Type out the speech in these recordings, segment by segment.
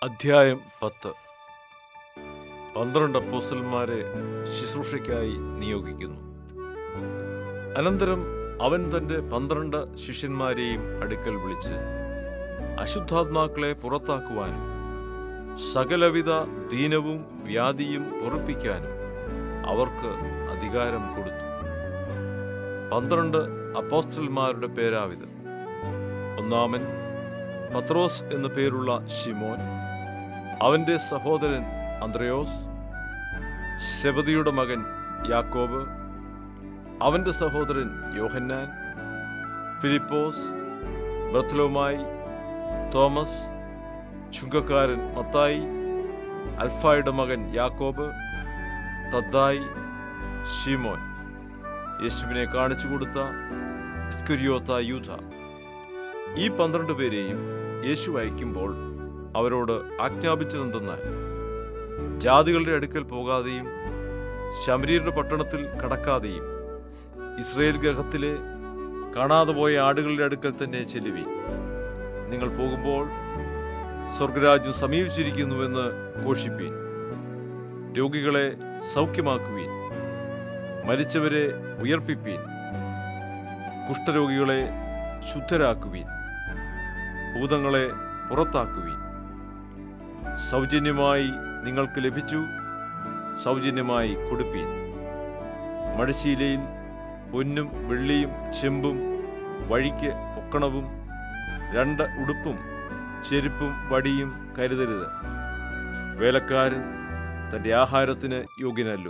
അധ്യായം പത്ത് പന്ത്രണ്ട് അപ്പോസ്റ്റലന്മാരെ ശുശ്രൂഷയ്ക്കായി നിയോഗിക്കുന്നു അനന്തരം അവൻ തന്റെ പന്ത്രണ്ട് ശിഷ്യന്മാരെയും അടുക്കൽ വിളിച്ച് അശുദ്ധാത്മാക്കളെ പുറത്താക്കുവാനും സകലവിധ ദീനവും വ്യാധിയും പൊറുപ്പിക്കാനും അവർക്ക് അധികാരം കൊടുത്തു പന്ത്രണ്ട് അപ്പോസ്റ്റലന്മാരുടെ പേരാവിത് ഒന്നാമൻ പത്രോസ് എന്നു പേരുള്ള ഷിമോൻ അവന്റെ സഹോദരൻ അന്ത്രയോസ് ശബദിയുടെ മകൻ യാക്കോബ് അവന്റെ സഹോദരൻ യോഹന്നാൻ ഫിലിപ്പോസ് ബത്ലോമായി തോമസ് ചുങ്കക്കാരൻ മത്തായി അൽഫായുടെ മകൻ യാക്കോബ് തദ്ദായി ഷിമോൻ യേശുവിനെ കാണിച്ചു കൊടുത്ത ഇസ്കുരിയോത്ത യൂഥ ഈ പന്ത്രണ്ട് പേരെയും യേശു അയക്കുമ്പോൾ അവരോട് ആജ്ഞാപിച്ചതെന്തെന്നാൽ ജാതികളുടെ അടുക്കൽ പോകാതെയും ശമരീരുടെ പട്ടണത്തിൽ കടക്കാതെയും ഇസ്രയേൽ ഗ്രഹത്തിലെ കാണാതെ പോയ ആടുകളുടെ അടുക്കൽ തന്നെ ചെല്ലുവി നിങ്ങൾ പോകുമ്പോൾ സ്വർഗരാജ്യം സമീപിച്ചിരിക്കുന്നുവെന്ന് ഘോഷിപ്പീൻ രോഗികളെ സൗഖ്യമാക്കുവീൻ മരിച്ചവരെ ഉയർപ്പിപ്പീൻ കുഷ്ഠരോഗികളെ ശുദ്ധരാക്കുവീൻ ഭൂതങ്ങളെ പുറത്താക്കുവീൻ സൗജന്യമായി നിങ്ങൾക്ക് ലഭിച്ചു സൗജന്യമായി കൊടുപ്പീൻ മഴശീലയിൽ പൊന്നും വെള്ളിയും ചെമ്പും വഴിക്ക് പൊക്കണവും രണ്ട് ഉടുപ്പും ചെരുപ്പും വടിയും കരുതരുത് വേലക്കാരൻ തന്റെ ആഹാരത്തിന് യോഗ്യനല്ലോ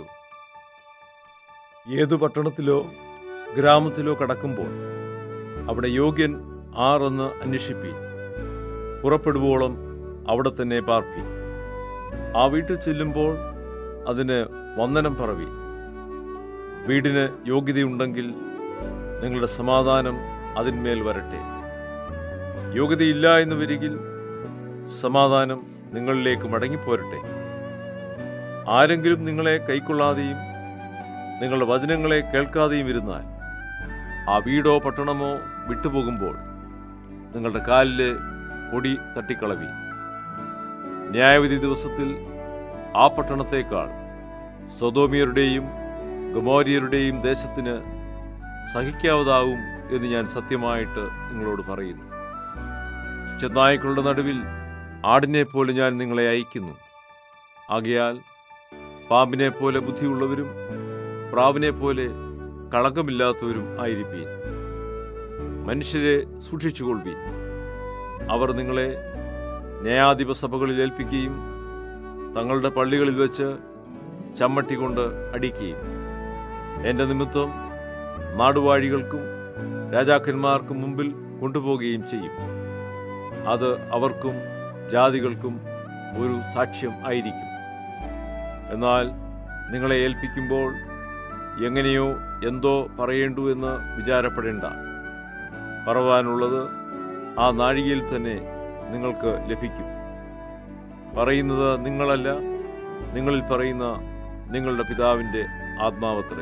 ഏതു പട്ടണത്തിലോ ഗ്രാമത്തിലോ കടക്കുമ്പോൾ അവിടെ യോഗ്യൻ ആറെന്ന് അന്വേഷിപ്പീൻ പുറപ്പെടുവോളം അവിടെ തന്നെ പാർപ്പി ആ വീട്ടിൽ ചെല്ലുമ്പോൾ അതിന് വന്ദനം പറവി വീടിന് യോഗ്യതയുണ്ടെങ്കിൽ നിങ്ങളുടെ സമാധാനം അതിന്മേൽ വരട്ടെ യോഗ്യതയില്ല എന്ന് വരികിൽ സമാധാനം നിങ്ങളിലേക്ക് മടങ്ങിപ്പോരട്ടെ ആരെങ്കിലും നിങ്ങളെ കൈക്കൊള്ളാതെയും നിങ്ങളുടെ വചനങ്ങളെ കേൾക്കാതെയും ഇരുന്നാൽ ആ വീടോ പട്ടണമോ വിട്ടുപോകുമ്പോൾ നിങ്ങളുടെ കാലിലെ പൊടി തട്ടിക്കളവി ന്യായവിധി ദിവസത്തിൽ ആ പട്ടണത്തേക്കാൾ സ്വതോമിയരുടെയും ഗമോരിയരുടെയും ദേശത്തിന് സഹിക്കാവതാവും എന്ന് ഞാൻ സത്യമായിട്ട് നിങ്ങളോട് പറയുന്നു ചെന്നായ്ക്കളുടെ നടുവിൽ ആടിനെ പോലെ ഞാൻ നിങ്ങളെ അയക്കുന്നു ആകയാൽ പാമ്പിനെ പോലെ ബുദ്ധിയുള്ളവരും പ്രാവിനെ പോലെ കളങ്കമില്ലാത്തവരും ആയിരിപ്പീൻ മനുഷ്യരെ സൂക്ഷിച്ചുകൊള്ളുവീൻ അവർ നിങ്ങളെ ന്യായാധിപ സഭകളിൽ ഏൽപ്പിക്കുകയും തങ്ങളുടെ പള്ളികളിൽ വെച്ച് ചമ്മട്ടി കൊണ്ട് അടിക്കുകയും എൻ്റെ നിമിത്തം നാടുവാഴികൾക്കും രാജാക്കന്മാർക്കും മുമ്പിൽ കൊണ്ടുപോവുകയും ചെയ്യും അത് അവർക്കും ജാതികൾക്കും ഒരു സാക്ഷ്യം ആയിരിക്കും എന്നാൽ നിങ്ങളെ ഏൽപ്പിക്കുമ്പോൾ എങ്ങനെയോ എന്തോ പറയേണ്ടു എന്ന് വിചാരപ്പെടേണ്ട പറവാനുള്ളത് ആ നാഴികയിൽ തന്നെ നിങ്ങൾക്ക് ലഭിക്കും പറയുന്നത് നിങ്ങളല്ല നിങ്ങളിൽ പറയുന്ന നിങ്ങളുടെ പിതാവിൻ്റെ ആത്മാവത്രേ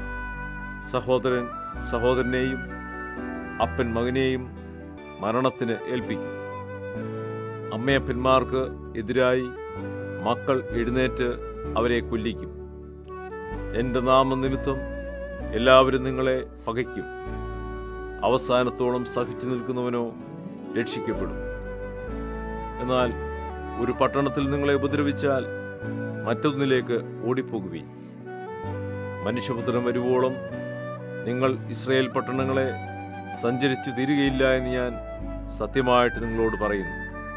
സഹോദരൻ സഹോദരനെയും അപ്പൻ മകനെയും മരണത്തിന് ഏൽപ്പിക്കും അമ്മയപ്പന്മാർക്ക് എതിരായി മക്കൾ എഴുന്നേറ്റ് അവരെ കൊല്ലിക്കും എൻ്റെ നാമനിമിത്തം എല്ലാവരും നിങ്ങളെ പകയ്ക്കും അവസാനത്തോളം സഹിച്ചു നിൽക്കുന്നവനോ രക്ഷിക്കപ്പെടും എന്നാൽ ഒരു പട്ടണത്തിൽ നിങ്ങളെ ഉപദ്രവിച്ചാൽ മറ്റൊന്നിലേക്ക് ഓടിപ്പോകുവീൻ മനുഷ്യപുത്രൻ വരുവോളം നിങ്ങൾ ഇസ്രയേൽ പട്ടണങ്ങളെ സഞ്ചരിച്ചു തീരുകയില്ല എന്ന് ഞാൻ സത്യമായിട്ട് നിങ്ങളോട് പറയുന്നു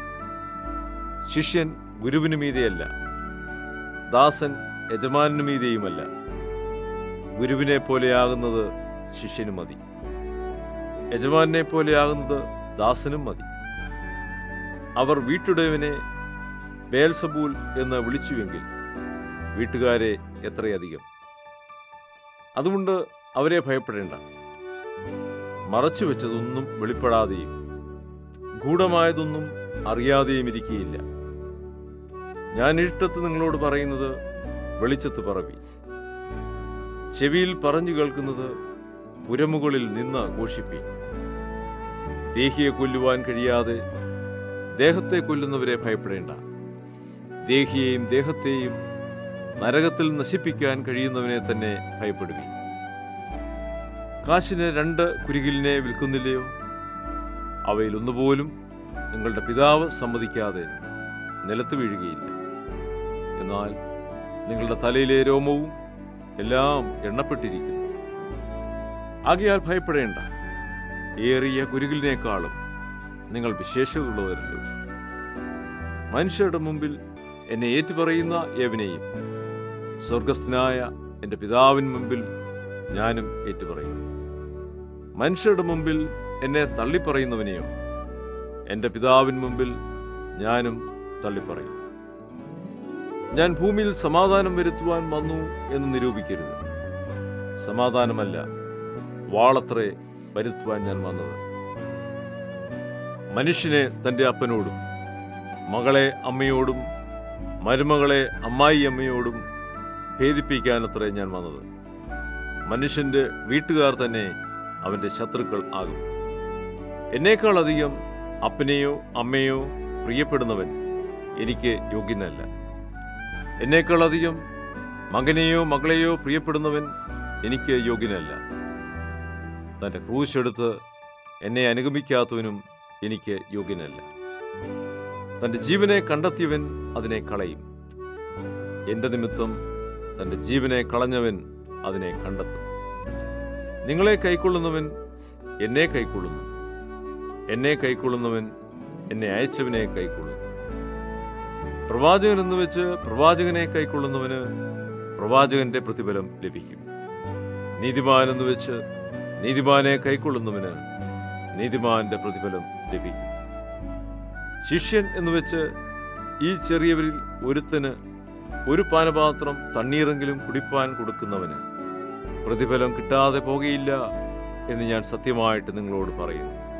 ശിഷ്യൻ ഗുരുവിനു മീതെയല്ല ദാസൻ യജമാനു മീതെയുമല്ല ഗുരുവിനെ പോലെയാകുന്നത് ശിഷ്യനു മതി യജമാനെ പോലെയാകുന്നത് ദാസനും മതി അവർ വീട്ടുടയവനെ ബേൽസബൂൽ എന്ന് വിളിച്ചുവെങ്കിൽ വീട്ടുകാരെ എത്രയധികം അതുകൊണ്ട് അവരെ ഭയപ്പെടേണ്ട മറച്ചു വെച്ചതൊന്നും വെളിപ്പെടാതെയും ഗൂഢമായതൊന്നും അറിയാതെയും ഇരിക്കുകയില്ല ഞാൻ ഇരുട്ടത്ത് നിങ്ങളോട് പറയുന്നത് വെളിച്ചത്ത് പറവി ചെവിയിൽ പറഞ്ഞു കേൾക്കുന്നത് പുരമുകളിൽ നിന്ന് ഘോഷിപ്പീൻ ദേഹിയെ കൊല്ലുവാൻ കഴിയാതെ ദേഹത്തെ കൊല്ലുന്നവരെ ഭയപ്പെടേണ്ട ദേഹിയെയും ദേഹത്തെയും നരകത്തിൽ നശിപ്പിക്കാൻ കഴിയുന്നവനെ തന്നെ ഭയപ്പെടുവി കാശിന് രണ്ട് കുരുകിലിനെ വിൽക്കുന്നില്ലയോ അവയിൽ ഒന്നുപോലും നിങ്ങളുടെ പിതാവ് സമ്മതിക്കാതെ നിലത്ത് വീഴുകയില്ല എന്നാൽ നിങ്ങളുടെ തലയിലെ രോമവും എല്ലാം എണ്ണപ്പെട്ടിരിക്കുന്നു ആകയാൽ ഭയപ്പെടേണ്ട ഏറിയ കുരുകിലിനേക്കാളും നിങ്ങൾ വിശേഷതയുള്ളവരല്ലോ മനുഷ്യരുടെ മുമ്പിൽ എന്നെ ഏറ്റുപറയുന്ന ഏവനെയും സ്വർഗസ്ഥനായ എൻ്റെ പിതാവിൻ മുമ്പിൽ ഞാനും ഏറ്റുപറയും മനുഷ്യരുടെ മുമ്പിൽ എന്നെ തള്ളിപ്പറയുന്നവനെയോ എൻ്റെ പിതാവിൻ മുമ്പിൽ ഞാനും തള്ളിപ്പറയും ഞാൻ ഭൂമിയിൽ സമാധാനം വരുത്തുവാൻ വന്നു എന്ന് നിരൂപിക്കരുത് സമാധാനമല്ല വാളത്രേ വരുത്തുവാൻ ഞാൻ വന്നത് മനുഷ്യനെ തൻ്റെ അപ്പനോടും മകളെ അമ്മയോടും മരുമകളെ അമ്മായി അമ്മയോടും ഭേദിപ്പിക്കാനത്രേ ഞാൻ വന്നത് മനുഷ്യന്റെ വീട്ടുകാർ തന്നെ അവന്റെ ശത്രുക്കൾ ആകും എന്നേക്കാൾ അധികം അപ്പനെയോ അമ്മയോ പ്രിയപ്പെടുന്നവൻ എനിക്ക് യോഗ്യനല്ല എന്നേക്കാൾ അധികം മകനെയോ മകളെയോ പ്രിയപ്പെടുന്നവൻ എനിക്ക് യോഗ്യനല്ല തന്റെ ക്രൂശെടുത്ത് എന്നെ അനുഗമിക്കാത്തവനും എനിക്ക് യോഗ്യനല്ല തന്റെ ജീവനെ കണ്ടെത്തിയവൻ അതിനെ കളയും എന്റെ നിമിത്തം തന്റെ ജീവനെ കളഞ്ഞവൻ അതിനെ കണ്ടെത്തും നിങ്ങളെ കൈക്കൊള്ളുന്നവൻ എന്നെ കൈക്കൊള്ളുന്നു എന്നെ കൈക്കൊള്ളുന്നവൻ എന്നെ അയച്ചവനെ കൈക്കൊള്ളുന്നു പ്രവാചകൻ എന്ന് വെച്ച് പ്രവാചകനെ കൈക്കൊള്ളുന്നവന് പ്രവാചകന്റെ പ്രതിഫലം ലഭിക്കും നീതിമാൻ എന്ന് വെച്ച് നീതിമാനെ കൈക്കൊള്ളുന്നവന് നീതിമാന്റെ പ്രതിഫലം ലഭിക്കും ശിഷ്യൻ എന്ന് വെച്ച് ഈ ചെറിയവരിൽ ഒരുത്തന് ഒരു പാനപാത്രം തണ്ണീറെങ്കിലും കുടിപ്പാൻ കൊടുക്കുന്നവന് പ്രതിഫലം കിട്ടാതെ പോകുകയില്ല എന്ന് ഞാൻ സത്യമായിട്ട് നിങ്ങളോട് പറയുന്നു